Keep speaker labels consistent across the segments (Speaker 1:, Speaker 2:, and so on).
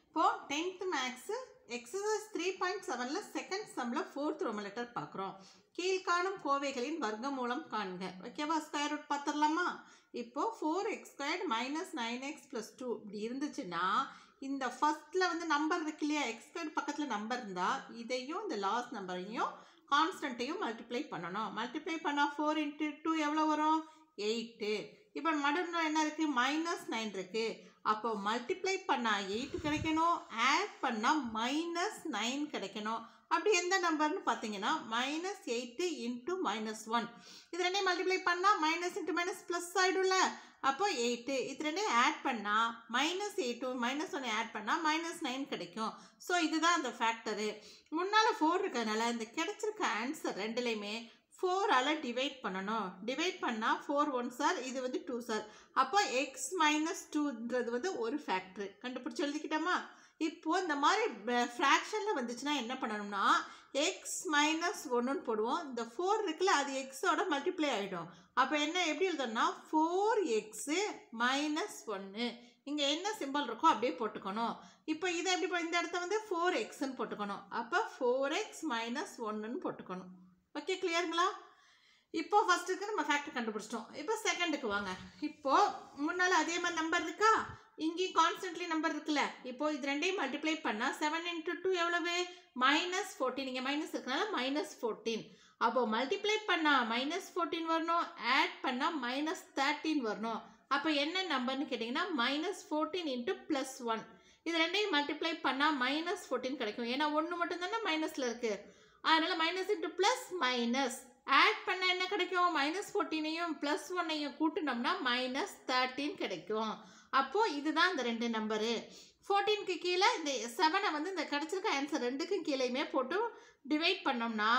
Speaker 1: இப்போ tenth maths exercise three point செவனில் second சம்மில் ஃபோர்த் ரோம லெட்டர் பார்க்குறோம் கீழ்காணும் கோவைகளின் வர்க்கமூலம் காண்க ஓகேவா ஸ்கொயர் ரூட் பார்த்துடலாமா இப்போ four x squared minus nine x plus two இப்படி இருந்துச்சுன்னா இந்த ஃபர்ஸ்ட்டில் வந்து நம்பர் இருக்கு இல்லையா எக்ஸ் ஸ்கொயர் பக்கத்தில் நம்பர் இருந்தால் இதையும் இந்த லாஸ்ட் நம்பரையும் கான்ஸ்டன்ட்டையும் மல்டிப்ளை பண்ணணும் மல்டிப்ளை பண்ணால் ஃபோர் இன்ட்டு டூ எவ்வளோ வரும் எயிட்டு இப்போ நடுவில் என்ன இருக்குது மைனஸ் நைன் இருக்குது அப்போ மல்டிப்ளை பண்ணால் எயிட் கிடைக்கணும் ஆட் பண்ணால் மைனஸ் நைன் கிடைக்கணும் அப்படி எந்த நம்பர்னு பார்த்தீங்கன்னா minus eight into minus one இது ரெண்டையும் மல்டிப்ளை பண்ணால் மைனஸ் இன்ட்டு மைனஸ் ப்ளஸ் ஆகிடும்ல அப்போ எயிட்டு இது ரெண்டையும் ஆட் பண்ணால் மைனஸ் எயிட்டு மைனஸ் ஒன்று ஆட் பண்ணால் மைனஸ் நைன் கிடைக்கும் ஸோ இதுதான் அந்த ஃபேக்டரு முன்னால் ஃபோர் இருக்கிறதுனால இந்த கிடைச்சிருக்க ஆன்சர் ரெண்டுலேயுமே ஃபோரால் டிவைட் பண்ணணும் டிவைட் பண்ணால் ஃபோர் ஒன் சார் இது வந்து டூ சார் அப்போ எக்ஸ் மைனஸ் டூன்றது வந்து ஒரு ஃபேக்ட்ரு கண்டுபிடிச்சி எழுதிக்கிட்டோமா இப்போது இந்த மாதிரி ஃப்ராக்ஷனில் வந்துச்சுன்னா என்ன பண்ணணும்னா எக்ஸ் மைனஸ் ஒன்றுன்னு போடுவோம் இந்த ஃபோர் இருக்குல்ல அது எக்ஸோட மல்டிப்ளை ஆகிடும் அப்போ என்ன எப்படி எழுதணும்னா ஃபோர் எக்ஸு மைனஸ் ஒன்று இங்கே என்ன சிம்பிள் இருக்கோ அப்படியே போட்டுக்கணும் இப்போ இதை எப்படி போ- இந்த இடத்த வந்து ஃபோர் எக்ஸ்ன்னு போட்டுக்கணும் அப்போ ஃபோர் எக்ஸ் மைனஸ் ஒன்றுன்னு போட்டுக்கணும் ஓகே கிளியருங்களா இப்போ ஃபர்ஸ்ட்டுக்கு நம்ம ஃபேக்டர் கண்டுபிடிச்சிட்டோம் இப்போ செகண்டுக்கு வாங்க இப்போ முன்னால் அதே மாதிரி நம்பர் இருக்கா இங்கேயும் கான்ஸ்டன்ட்லி நம்பர் இருக்குல்ல இப்போ இது ரெண்டையும் மல்டிப்ளை பண்ணால் செவன் இன்ட்டு டூ எவ்வளவு மைனஸ் ஃபோர்டீன் இங்கே மைனஸ் இருக்கனால மைனஸ் ஃபோர்டீன் அப்போ மல்டிப்ளை பண்ணால் மைனஸ் ஃபோர்டீன் வரணும் ஆட் பண்ணால் மைனஸ் தேர்ட்டீன் வரணும் அப்போ என்ன நம்பர்னு கேட்டிங்கன்னா minus fourteen into plus one இது ரெண்டையும் மல்டிப்ளை பண்ணால் மைனஸ் ஃபோர்டீன் கிடைக்கும் ஏன்னா ஒன்று மட்டும் தானே மைனஸில் இருக்குது அதனால் minus into plus minus add பண்ண என்ன கிடைக்கும் மைனஸ் ஃபோர்டீனையும் ப்ளஸ் ஒன்னையும் கூட்டினோம்னா மைனஸ் தேர்ட்டீன் கிடைக்கும் அப்போது இதுதான் இந்த ரெண்டு நம்பரு ஃபோர்டீனுக்கு கீழே இந்த செவனை வந்து இந்த கிடச்சிருக்க ஆன்சர் ரெண்டுக்கும் கீழேயுமே போட்டு டிவைட் பண்ணோம்னா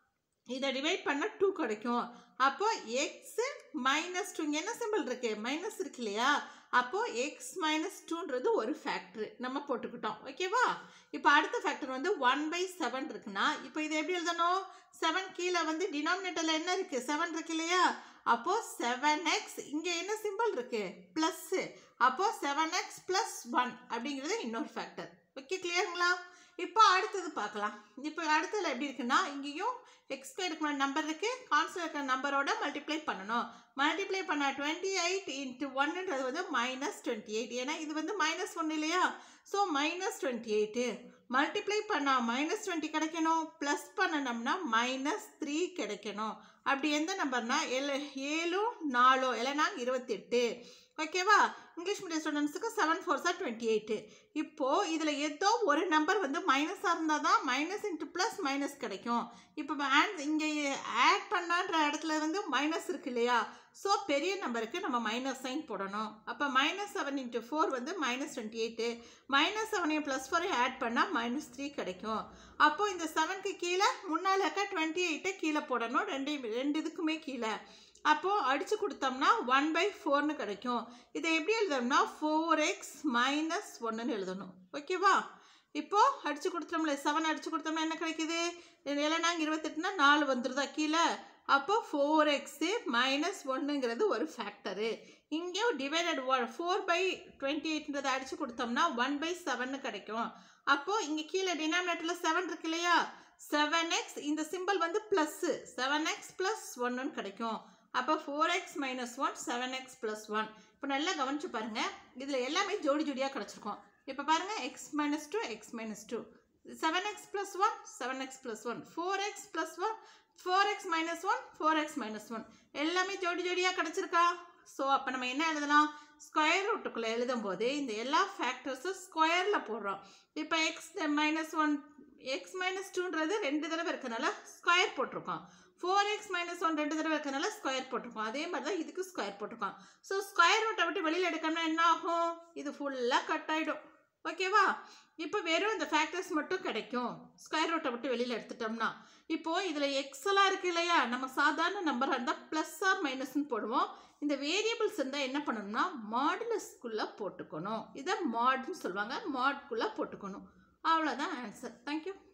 Speaker 1: இதை டிவைட் பண்ணால் டூ கிடைக்கும் அப்போ எக்ஸு மைனஸ் டூ இங்கே என்ன சிம்பிள் இருக்கு மைனஸ் இருக்கு இல்லையா அப்போ எக்ஸ் மைனஸ் டூன்றது ஒரு ஃபேக்ட்ரு நம்ம போட்டுக்கிட்டோம் ஓகேவா இப்போ அடுத்த ஃபேக்டர் வந்து ஒன் பை செவன் இருக்குன்னா இப்போ இதை எப்படி எழுதணும் செவன் கீழே வந்து டினாமினேட்டரில் என்ன இருக்குது செவன் இருக்கு இல்லையா அப்போது செவன் எக்ஸ் இங்கே என்ன சிம்பிள் இருக்குது ப்ளஸ்ஸு அப்போது செவன் எக்ஸ் ப்ளஸ் ஒன் அப்படிங்கிறது இன்னொரு ஃபேக்டர் ஓகே கிளியருங்களா இப்போ அடுத்தது பார்க்கலாம் இப்போ அடுத்ததுல எப்படி இருக்குன்னா இங்கேயும் எக்ஸ் இருக்கிற நம்பர் இருக்குது கான்ஸ்டன்ட் இருக்கிற நம்பரோட மல்டிப்ளை பண்ணணும் மல்டிப்ளை பண்ண டுவெண்ட்டி எயிட் இன்ட்டு ஒன்னுன்றது வந்து மைனஸ் டுவெண்ட்டி எயிட் ஏன்னா இது வந்து மைனஸ் ஒன் இல்லையா so minus twenty eight multiply பண்ணால் மைனஸ் டுவெண்ட்டி கிடைக்கணும் ப்ளஸ் பண்ணணும்னா மைனஸ் த்ரீ கிடைக்கணும் அப்படி எந்த நம்பர்னா ஏழு ஏழும் நாலோ இல்லைனா இருபத்தெட்டு ஓகேவா இங்கிலீஷ் மீடியம் ஸ்டூடெண்ட்ஸுக்கு seven four sir twenty eight இப்போது இதில் ஏதோ ஒரு நம்பர் வந்து மைனஸாக இருந்தால் தான் மைனஸ் இன்ட்டு ப்ளஸ் மைனஸ் கிடைக்கும் இப்போ ஆன் இங்கே ஆட் பண்ணான்ற இடத்துல வந்து மைனஸ் இருக்கு இல்லையா ஸோ பெரிய நம்பருக்கு நம்ம மைனஸ் சைன் போடணும் அப்போ மைனஸ் செவன் இன்ட்டு ஃபோர் வந்து மைனஸ் டுவெண்ட்டி எயிட்டு மைனஸ் செவனையும் ப்ளஸ் ஃபோரையும் ஆட் பண்ணால் மைனஸ் த்ரீ கிடைக்கும் அப்போது இந்த செவனுக்கு கீழே முன்னால் இருக்க டுவெண்ட்டி எயிட்டை கீழே போடணும் ரெண்டு ரெண்டு இதுக்குமே கீழே அப்போது அடித்து கொடுத்தோம்னா ஒன் பை ஃபோர்னு கிடைக்கும் இதை எப்படி எழுதணும்னா ஃபோர் எக்ஸ் மைனஸ் ஒன்றுன்னு எழுதணும் ஓகேவா இப்போது அடித்து கொடுத்தோம்ல செவன் அடித்து கொடுத்தோம்னா என்ன கிடைக்குது இல்லைனாங்க இருபத்தெட்டுனா நாலு வந்துடுதா கீழே அப்போ ஃபோர் எக்ஸு மைனஸ் ஒன்றுங்கிறது ஒரு ஃபேக்டரு இங்கேயும் divided one four by twenty எயிட்ன்றதை அடித்து கொடுத்தோம்னா ஒன் பை செவன்னு கிடைக்கும் அப்போது இங்கே கீழே டினாமினேட்டரில் செவன் இருக்கு இல்லையா செவன் எக்ஸ் இந்த சிம்பிள் வந்து ப்ளஸ்ஸு செவன் எக்ஸ் ப்ளஸ் ஒன்றுன்னு கிடைக்கும் அப்போ four x minus one seven x plus one இப்போ நல்லா கவனிச்சு பாருங்கள் இதில் எல்லாமே ஜோடி ஜோடியாக கிடச்சிருக்கும் இப்போ பாருங்கள் x minus two x minus two seven x plus one seven x plus one four x plus one four x minus one four x minus one எல்லாமே ஜோடி ஜோடியாக கிடச்சிருக்கா ஸோ அப்போ நம்ம என்ன எழுதலாம் ஸ்கொயர் ரூட்டுக்குள்ளே எழுதும்போது இந்த எல்லா ஃபேக்டர்ஸும் ஸ்கொயரில் போடுறோம் இப்போ x minus one x minus டூன்றது ரெண்டு தடவை இருக்கனால ஸ்கொயர் போட்டிருக்கோம் ஃபோர் எக்ஸ் மைனஸ் ஒன் ரெண்டு தடவை இருக்கனால ஸ்கொயர் போட்டிருக்கோம் அதே மாதிரி தான் இதுக்கு ஸ்கொயர் போட்டிருக்கோம் ஸோ ஸ்கொயர் ரூட்டை விட்டு வெளியில் எடுக்கணும்னா என்ன ஆகும் இது ஃபுல்லாக கட் ஆகிடும் ஓகேவா இப்போ வெறும் இந்த ஃபேக்டர்ஸ் மட்டும் கிடைக்கும் ஸ்கொயர் ரூட்டை விட்டு வெளியில் எடுத்துட்டோம்னா இப்போது இதில் எக்ஸலாக இருக்கு இல்லையா நம்ம சாதாரண நம்பராக இருந்தால் ப்ளஸ் ஆர் மைனஸ்னு போடுவோம் இந்த வேரியபிள்ஸ் இருந்தால் என்ன பண்ணணும்னா மாடுலஸ்குள்ளே போட்டுக்கணும் இதை மாட்னு சொல்லுவாங்க மாட்குள்ளே போட்டுக்கணும் அவ்வளோதான் ஆன்சர் தேங்க்யூ